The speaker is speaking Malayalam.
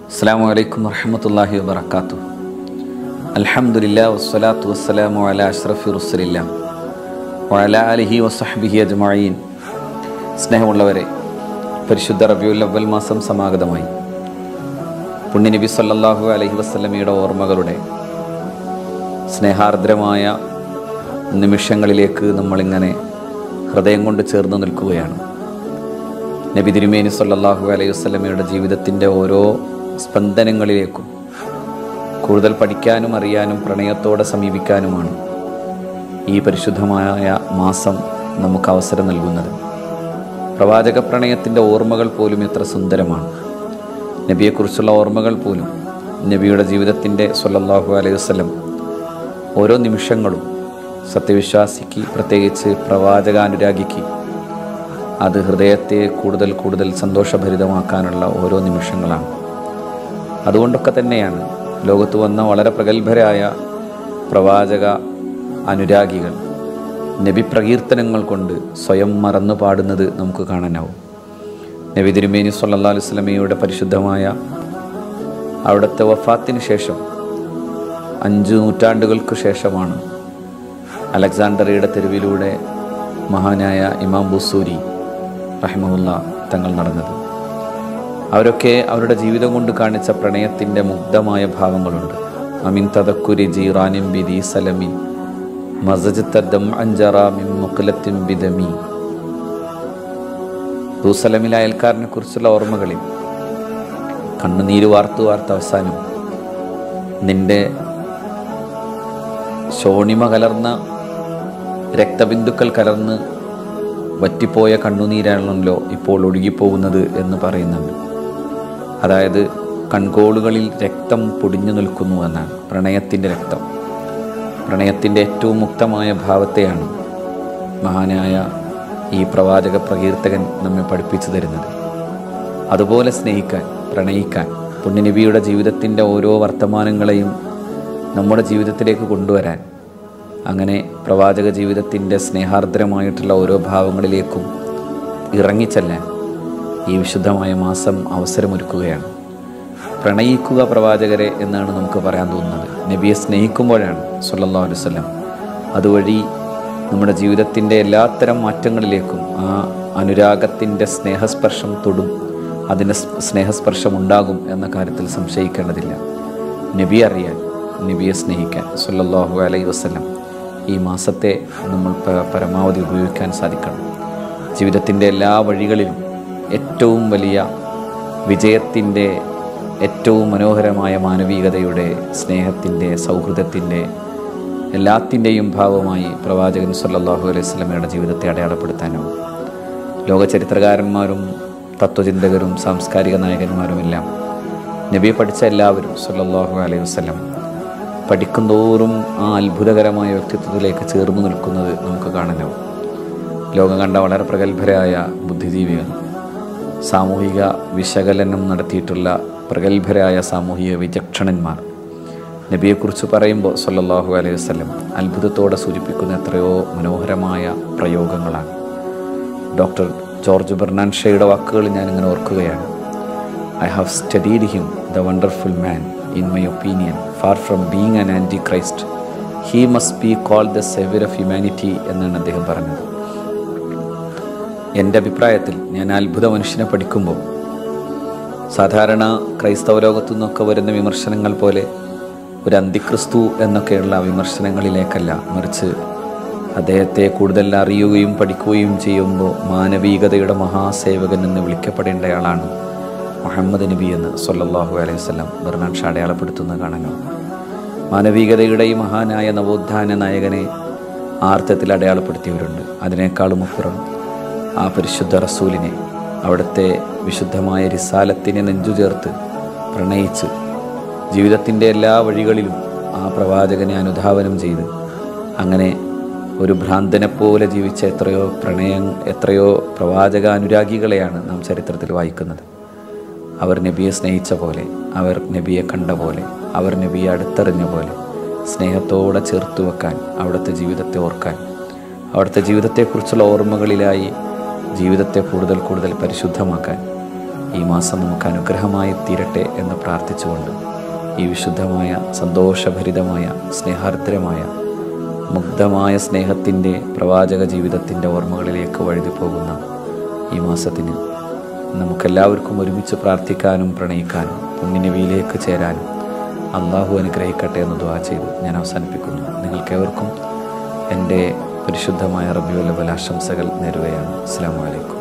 അസ്സാം വലൈക്കും വർഹമത്തല്ലാഹി വബർക്കാത്തു അൽഹംദുലില്ലാ വസ്സലാത്തു വസ്സലാമു അല അഷ്റഫി റുസലില്ല വഅല അലിഹി വസഹ്ബിഹി അജ്മഈൻ സ്നേഹമുള്ളവരെ പരിശുദ്ധ റബിയുൽ അവൽ മാസം സമാഗതമായി പുണ്യനബി സല്ലല്ലാഹു അലൈഹി വസല്ലമയുടെ ഓർമ്മകളുടെ സ്നേഹാർദ്രമായ നിമിഷങ്ങളിലേക്ക് നമ്മളിങ്ങനെ ഹൃദയം കൊണ്ട് ചേർന്ന് നിൽക്കുകയാണ് നബി തിരുമേനി സല്ലല്ലാഹു അലൈഹി വസല്ലമയുടെ ജീവിതത്തിൻ്റെ ഓരോ സ്പന്ദനങ്ങളിലേക്കും കൂടുതൽ പഠിക്കാനും അറിയാനും പ്രണയത്തോടെ സമീപിക്കാനുമാണ് ഈ പരിശുദ്ധമായ മാസം നമുക്ക് അവസരം നൽകുന്നത് പ്രവാചക പ്രണയത്തിൻ്റെ ഓർമ്മകൾ പോലും എത്ര സുന്ദരമാണ് നബിയെക്കുറിച്ചുള്ള ഓർമ്മകൾ പോലും നബിയുടെ ജീവിതത്തിൻ്റെ സല്ലല്ലാഹു അലൈഹി വസല്ലം ഓരോ നിമിഷങ്ങളും സത്യവിശ്വാസിക്ക് പ്രത്യേകിച്ച് പ്രവാചകാനുരാഗിക്ക് അത് ഹൃദയത്തെ കൂടുതൽ കൂടുതൽ സന്തോഷഭരിതമാക്കാനുള്ള ഓരോ നിമിഷങ്ങളാണ് അതുകൊണ്ടൊക്കെ തന്നെയാണ് ലോകത്ത് വന്ന വളരെ പ്രഗത്ഭരായ പ്രവാചക അനുരാഗികൾ നബി പ്രകീർത്തനങ്ങൾ കൊണ്ട് സ്വയം മറന്നു പാടുന്നത് നമുക്ക് കാണാനാവും നബി തിരുമേനി സല്ലാ അലൈഹി സ്വലമയുടെ പരിശുദ്ധമായ അവിടുത്തെ വഫാത്തിന് ശേഷം അഞ്ച് നൂറ്റാണ്ടുകൾക്ക് ശേഷമാണ് അലക്സാണ്ടറിയുടെ തെരുവിലൂടെ മഹാനായ ഇമാം ബുസൂരി റഹിമുല്ല തങ്ങൾ നടന്നത് അവരൊക്കെ അവരുടെ ജീവിതം കൊണ്ട് കാണിച്ച പ്രണയത്തിൻ്റെ മുഗ്ധമായ ഭാവങ്ങളുണ്ട് അമിൻ തതക്കുരി ജീറാനിം ബിദി സലമി മസജത്തദം അഞ്ചറ മിൻ മുഖലത്തിൻ ബിദമി ദൂസലമിലെ അയൽക്കാരനെ കുറിച്ചുള്ള ഓർമ്മകളിൽ കണ്ണുനീര് വാർത്തു വാർത്ത അവസാനം നിന്റെ ശോണിമ കലർന്ന രക്തബിന്ദുക്കൾ കലർന്ന് വറ്റിപ്പോയ കണ്ണുനീരാണല്ലോ ഇപ്പോൾ ഒഴുകിപ്പോകുന്നത് എന്ന് പറയുന്നുണ്ട് അതായത് കൺകോളുകളിൽ രക്തം പൊടിഞ്ഞു നിൽക്കുന്നു എന്നാണ് പ്രണയത്തിൻ്റെ രക്തം പ്രണയത്തിൻ്റെ ഏറ്റവും മുക്തമായ ഭാവത്തെയാണ് മഹാനായ ഈ പ്രവാചക പ്രകീർത്തകൻ നമ്മെ പഠിപ്പിച്ചു തരുന്നത് അതുപോലെ സ്നേഹിക്കാൻ പ്രണയിക്കാൻ പുണ്യനബിയുടെ ജീവിതത്തിൻ്റെ ഓരോ വർത്തമാനങ്ങളെയും നമ്മുടെ ജീവിതത്തിലേക്ക് കൊണ്ടുവരാൻ അങ്ങനെ പ്രവാചക ജീവിതത്തിൻ്റെ സ്നേഹാർദ്രമായിട്ടുള്ള ഓരോ ഭാവങ്ങളിലേക്കും ഇറങ്ങിച്ചെല്ലാൻ ഈ വിശുദ്ധമായ മാസം അവസരമൊരുക്കുകയാണ് പ്രണയിക്കുക പ്രവാചകരെ എന്നാണ് നമുക്ക് പറയാൻ തോന്നുന്നത് നബിയെ സ്നേഹിക്കുമ്പോഴാണ് സല്ലല്ലാഹു അലൈഹി വസല്ലം അതുവഴി നമ്മുടെ ജീവിതത്തിൻ്റെ എല്ലാത്തരം മാറ്റങ്ങളിലേക്കും ആ അനുരാഗത്തിൻ്റെ സ്നേഹസ്പർശം തൊടും അതിൻ്റെ സ്നേഹസ്പർശം ഉണ്ടാകും എന്ന കാര്യത്തിൽ സംശയിക്കേണ്ടതില്ല നബി അറിയാൻ നബിയെ സ്നേഹിക്കാൻ സല്ലല്ലാഹു അലൈഹി വസല്ലം ഈ മാസത്തെ നമ്മൾ പരമാവധി ഉപയോഗിക്കാൻ സാധിക്കണം ജീവിതത്തിൻ്റെ എല്ലാ വഴികളിലും ഏറ്റവും വലിയ വിജയത്തിൻ്റെ ഏറ്റവും മനോഹരമായ മാനവികതയുടെ സ്നേഹത്തിൻ്റെ സൗഹൃദത്തിൻ്റെ എല്ലാത്തിൻ്റെയും ഭാവമായി പ്രവാചകൻ സല്ലല്ലാഹു അലൈഹി സ്വലമയുടെ ജീവിതത്തെ അടയാളപ്പെടുത്താനാവും ലോക ചരിത്രകാരന്മാരും തത്വചിന്തകരും സാംസ്കാരിക നായകന്മാരുമെല്ലാം നബിയെ പഠിച്ച എല്ലാവരും സല്ലല്ലാഹു അലൈഹി വസല്ലം പഠിക്കുന്തോറും ആ അത്ഭുതകരമായ വ്യക്തിത്വത്തിലേക്ക് ചേർന്ന് നിൽക്കുന്നത് നമുക്ക് കാണാനാവും ലോകം കണ്ട വളരെ പ്രഗത്ഭരായ ബുദ്ധിജീവികൾ സാമൂഹിക വിശകലനം നടത്തിയിട്ടുള്ള പ്രഗത്ഭരായ സാമൂഹിക വിചക്ഷണന്മാർ നബിയെക്കുറിച്ച് പറയുമ്പോൾ സല്ലല്ലാഹു അലൈഹി വസല്ലം അത്ഭുതത്തോടെ സൂചിപ്പിക്കുന്ന എത്രയോ മനോഹരമായ പ്രയോഗങ്ങളാണ് ഡോക്ടർ ജോർജ് ബെർണാൻഷയുടെ വാക്കുകൾ ഞാനിങ്ങനെ ഓർക്കുകയാണ് I have studied him the wonderful man in my opinion far from being an anti Christ he must be call the saviour of humanity എന്നാണ് അദ്ദേഹം പറഞ്ഞത് എൻ്റെ അഭിപ്രായത്തിൽ ഞാൻ അത്ഭുത മനുഷ്യനെ പഠിക്കുമ്പോൾ സാധാരണ ക്രൈസ്തവ ലോകത്തു നിന്നൊക്കെ വരുന്ന വിമർശനങ്ങൾ പോലെ ഒരു അന്തിക്രിസ്തു എന്നൊക്കെയുള്ള വിമർശനങ്ങളിലേക്കല്ല മറിച്ച് അദ്ദേഹത്തെ കൂടുതൽ അറിയുകയും പഠിക്കുകയും ചെയ്യുമ്പോൾ മാനവികതയുടെ മഹാസേവകൻ എന്ന് വിളിക്കപ്പെടേണ്ടയാളാണ് മുഹമ്മദ് നബി എന്ന് സല്ലല്ലാഹു അലൈഹി വസല്ലം ബർണാൻ ഷാ അടയാളപ്പെടുത്തുന്നത് കാണാനോ മാനവികതയുടെ ഈ മഹാനായ നവോത്ഥാന നായകനെ ആർത്ഥത്തിൽ അടയാളപ്പെടുത്തിയവരുണ്ട് അതിനേക്കാളും അപ്പുറം ആ പരിശുദ്ധ റസൂലിനെ അവിടുത്തെ വിശുദ്ധമായ റിസാലത്തിനെ നെഞ്ചു ചേർത്ത് പ്രണയിച്ച് ജീവിതത്തിൻ്റെ എല്ലാ വഴികളിലും ആ പ്രവാചകനെ അനുധാവനം ചെയ്ത് അങ്ങനെ ഒരു ഭ്രാന്തനെ പോലെ ജീവിച്ച എത്രയോ പ്രണയം എത്രയോ പ്രവാചക അനുരാഗികളെയാണ് നാം ചരിത്രത്തിൽ വായിക്കുന്നത് അവർ നബിയെ സ്നേഹിച്ച പോലെ അവർ നബിയെ കണ്ട പോലെ അവർ നബിയെ അടുത്തറിഞ്ഞ പോലെ സ്നേഹത്തോടെ ചേർത്ത് വെക്കാൻ അവിടുത്തെ ജീവിതത്തെ ഓർക്കാൻ അവിടുത്തെ ജീവിതത്തെക്കുറിച്ചുള്ള ഓർമ്മകളിലായി ജീവിതത്തെ കൂടുതൽ കൂടുതൽ പരിശുദ്ധമാക്കാൻ ഈ മാസം നമുക്ക് അനുഗ്രഹമായി തീരട്ടെ എന്ന് പ്രാർത്ഥിച്ചുകൊണ്ട് ഈ വിശുദ്ധമായ സന്തോഷഭരിതമായ സ്നേഹാർദ്രമായ മുഗ്ധമായ സ്നേഹത്തിൻ്റെ പ്രവാചക ജീവിതത്തിൻ്റെ ഓർമ്മകളിലേക്ക് വഴുതി പോകുന്ന ഈ മാസത്തിന് നമുക്കെല്ലാവർക്കും ഒരുമിച്ച് പ്രാർത്ഥിക്കാനും പ്രണയിക്കാനും പുണ്യനവിയിലേക്ക് ചേരാനും അള്ളാഹു അനുഗ്രഹിക്കട്ടെ എന്ന് ദുവാ ചെയ്ത് ഞാൻ അവസാനിപ്പിക്കുന്നു നിങ്ങൾക്കേവർക്കും എൻ്റെ പരിശുദ്ധമായ റബിയുൽ ആശംസകൾ നേരുകയാണ് അസ്സാം വലൈക്കും